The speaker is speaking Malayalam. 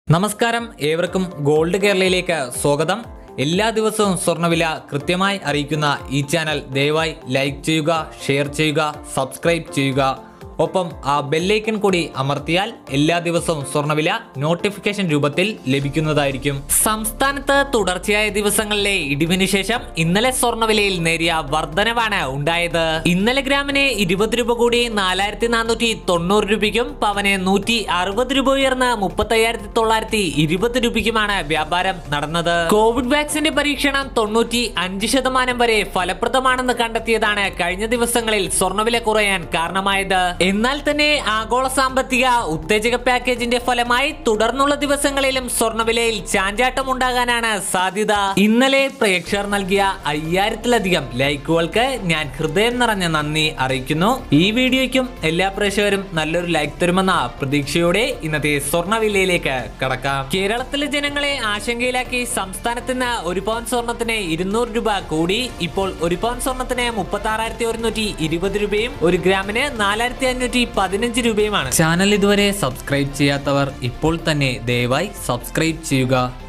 നമസ്കാരം ഏവർക്കും ഗോൾഡ് കേരളയിലേക്ക് സ്വാഗതം എല്ലാ ദിവസവും സ്വർണ്ണവില കൃത്യമായി അറിയിക്കുന്ന ഈ ചാനൽ ദയവായി ലൈക്ക് ചെയ്യുക ഷെയർ ചെയ്യുക സബ്സ്ക്രൈബ് ചെയ്യുക ഒപ്പം ആ ബെല്ലൈക്കൺ കൂടി അമർത്തിയാൽ എല്ലാ ദിവസവും സ്വർണ്ണവില നോട്ടിഫിക്കേഷൻ രൂപത്തിൽ ലഭിക്കുന്നതായിരിക്കും സംസ്ഥാനത്ത് തുടർച്ചയായ ദിവസങ്ങളിലെ ഇടിവിന് ശേഷം ഇന്നലെ സ്വർണ്ണവിലയിൽ നേരിയ വർധനവാണ് ഉണ്ടായത് ഇന്നലെ ഗ്രാമിന് ഇരുപത് രൂപ കൂടി നാലായിരത്തി നാനൂറ്റി തൊണ്ണൂറ് രൂപയ്ക്കും പവന് നൂറ്റി അറുപത് രൂപ ഉയർന്ന് മുപ്പത്തി അയ്യായിരത്തി തൊള്ളായിരത്തി ഇരുപത് രൂപയ്ക്കുമാണ് വ്യാപാരം നടന്നത് കോവിഡ് വാക്സിന്റെ പരീക്ഷണം തൊണ്ണൂറ്റി അഞ്ച് ശതമാനം വരെ ഫലപ്രദമാണെന്ന് കണ്ടെത്തിയതാണ് കഴിഞ്ഞ ദിവസങ്ങളിൽ സ്വർണ്ണവില കുറയാൻ കാരണമായത് എന്നാൽ തന്നെ ആഗോള സാമ്പത്തിക ഉത്തേജക പാക്കേജിന്റെ ഫലമായി തുടർന്നുള്ള ദിവസങ്ങളിലും സ്വർണ്ണവിലയിൽ ചാഞ്ചാട്ടം ഉണ്ടാകാനാണ് സാധ്യത ഇന്നലെ പ്രേക്ഷകർ നൽകിയ അയ്യായിരത്തിലധികം ലൈക്കുകൾക്ക് ഞാൻ ഹൃദയം നിറഞ്ഞ നന്ദി അറിയിക്കുന്നു ഈ വീഡിയോയ്ക്കും എല്ലാ പ്രേക്ഷകരും നല്ലൊരു ലൈക്ക് തരുമെന്ന പ്രതീക്ഷയോടെ ഇന്നത്തെ സ്വർണ്ണവിലയിലേക്ക് കടക്കാം കേരളത്തിലെ ജനങ്ങളെ ആശങ്കയിലാക്കി സംസ്ഥാനത്ത് നിന്ന് ഒരു പവൻ സ്വർണത്തിന് ഇരുന്നൂറ് രൂപ കൂടി ഇപ്പോൾ ഒരു പവൻ സ്വർണത്തിന് മുപ്പത്തി ആറായിരത്തി ഒരുന്നൂറ്റി ഇരുപത് രൂപയും ഒരു ഗ്രാമിന് നാലായിരത്തി അഞ്ഞൂറ്റി പതിനഞ്ച് രൂപയുമാണ് ചാനൽ ഇതുവരെ സബ്സ്ക്രൈബ് ചെയ്യാത്തവർ ഇപ്പോൾ തന്നെ ദയവായി സബ്സ്ക്രൈബ് ചെയ്യുക